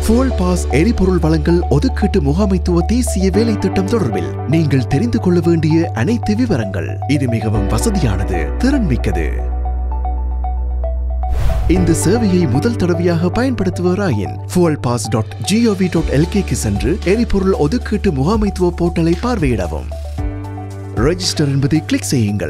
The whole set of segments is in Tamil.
fuel பாஸ் எரிபொருள் வழங்கல் ஒதுக்கீட்டு முகாமைத்துவ தேசிய வேலை திட்டம் தொடர்பில் நீங்கள் தெரிந்து கொள்ள வேண்டிய அனைத்து விவரங்கள் இது மிகவும் வசதியானது திறன்மிக்கது இந்த சேவையை முதல் தடவையாக பயன்படுத்துவராயின் fuel pass dot gov dot எல்கேக்கு சென்று எரிபொருள் ஒதுக்கீட்டு முகாமைத்துவ போர்ட்டலை பார்வையிடவும் ரெஜிஸ்டர் என்பதை கிளிக் செய்யுங்கள்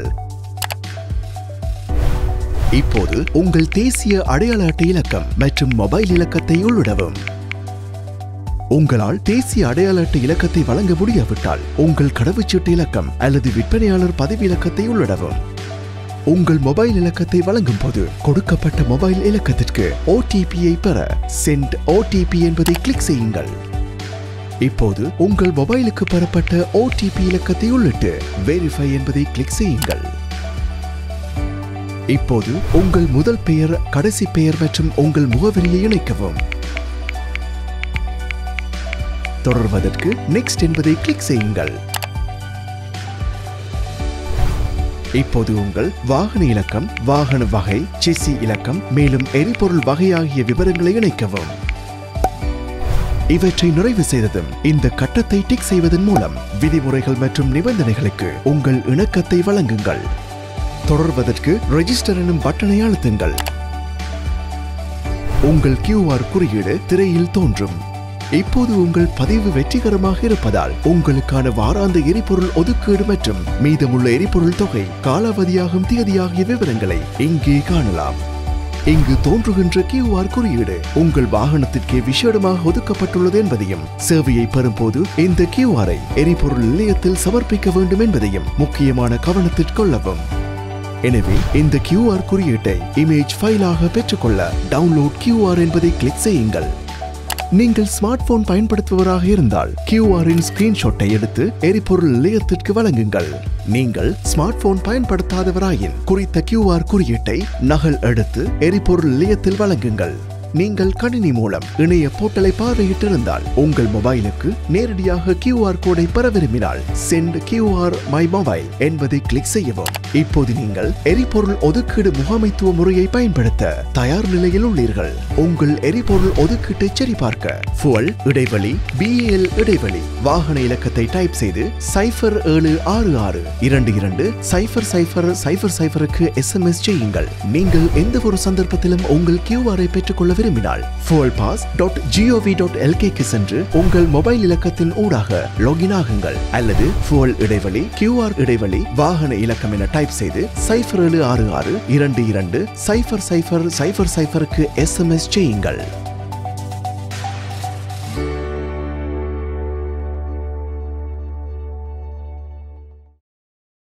இப்போது உங்கள் தேசிய அடையாள அட்டை இலக்கம் மற்றும் மொபைல் இலக்கத்தை உள்ளிடவும் உங்களால் தேசிய அடையாள அட்டை இலக்கத்தை வழங்க முடியாவிட்டால் உங்கள் கடவுச்சீட்டு இலக்கம் அல்லது விற்பனையாளர் பதவி இலக்கத்தை உள்ளிடவும் உங்கள் மொபைல் இலக்கத்தை வழங்கும் போது கொடுக்கப்பட்ட மொபைல் இலக்கத்திற்கு ஓடிபியை பெற சென்ட் ஓடிபி என்பதை கிளிக் செய்யுங்கள் இப்போது உங்கள் மொபைலுக்கு பெறப்பட்ட ஓடிபி இலக்கத்தை உள்ளிட்டு வெரிஃபை என்பதை கிளிக் செய்யுங்கள் இப்போது உங்கள் முதல் பெயர் கடைசி பெயர் மற்றும் உங்கள் முகவரியை இணைக்கவும் தொடர்வதற்கு நெக்ஸ்ட் என்பதை கிளிக் செய்யுங்கள் இப்போது உங்கள் வாகன இலக்கம் வாகன வகை செசி இலக்கம் மேலும் எரிபொருள் வகை ஆகிய விவரங்களை இணைக்கவும் இவற்றை நிறைவு செய்ததும் இந்த கட்டத்தை டிக் செய்வதன் மூலம் விதிமுறைகள் மற்றும் நிபந்தனைகளுக்கு உங்கள் இணக்கத்தை வழங்குங்கள் தொடர்வதற்கு ரெஜிஸ்டர் எனும் பட்டனை அழுத்துங்கள் உங்கள் QR குறியீடு திரையில் தோன்றும் இப்போது உங்கள் பதிவு வெற்றிகரமாக இருப்பதால் உங்களுக்கான வாராந்த எரிபொருள் ஒதுக்கீடு மற்றும் மீதமுள்ள எரிபொருள் தொகை காலாவதியாகும் தேதி ஆகிய விவரங்களை இங்கே காணலாம் இங்கு தோன்றுகின்ற QR குறியீடு உங்கள் வாகனத்திற்கே விசேடமாக ஒதுக்கப்பட்டுள்ளது என்பதையும் சேவையை பெறும்போது இந்த QR ஐ எரிபொருள் நிலையத்தில் சமர்ப்பிக்க வேண்டும் என்பதையும் முக்கியமான கவனத்திற்கொள்ளவும் எனவே இந்த QR குறியீட்டை இமேஜ் ஃபைலாக பெற்றுக்கொள்ள டவுன்லோட் QR என்பதை கிளிக் செய்யுங்கள் நீங்கள் ஸ்மார்ட் போன் பயன்படுத்துபவராக இருந்தால் QR இன் ஸ்கிரீன்ஷாட்டை எடுத்து எரிபொருள் நிலையத்திற்கு வழங்குங்கள் நீங்கள் ஸ்மார்ட் போன் பயன்படுத்தாதவராயின் குறித்த QR குறியீட்டை நகல் எடுத்து எரிபொருள் நிலையத்தில் வழங்குங்கள் நீங்கள் கணினி மூலம் இணைய போர்ட்டலை பார்வையிட்டிருந்தால் உங்கள் மொபைலுக்கு நேரடியாக QR கோடை பெற விரும்பினால் சென்ட் QR மை மொபைல் என்பதை கிளிக் செய்யவும் இப்போது நீங்கள் எரிபொருள் ஒதுக்கீடு முகாமைத்துவ முறையை பயன்படுத்த தயார் நிலையில் உள்ளீர்கள் உங்கள் எரிபொருள் ஒதுக்கீட்டை சரிபார்க்க fuel இடைவெளி BAL இடைவெளி வாகன இலக்கத்தை டைப் செய்து சைஃபர் ஏழு ஆறு ஆறு இரண்டு இரண்டு சைஃபர் சைஃபர் சைஃபர் சைஃபருக்கு எஸ்எம்எஸ் செய்யுங்கள் நீங்கள் எந்த ஒரு சந்தர்ப்பத்திலும் உங்கள் கியூஆரை பெற்றுக்கொள்ள விரும்பினால் fuel pass dot gov dot எல்கேக்கு சென்று உங்கள் மொபைல் இலக்கத்தின் ஊடாக லாகின் ஆகுங்கள் அல்லது fuel இடைவெளி QR இடைவெளி வாகன இலக்கம் என டைப் செய்து சைஃபர் ஏழு ஆறு ஆறு இரண்டு இரண்டு சைஃபர் சைஃபர் சைஃபர் சைஃபருக்கு எஸ்எம்எஸ் செய்யுங்கள்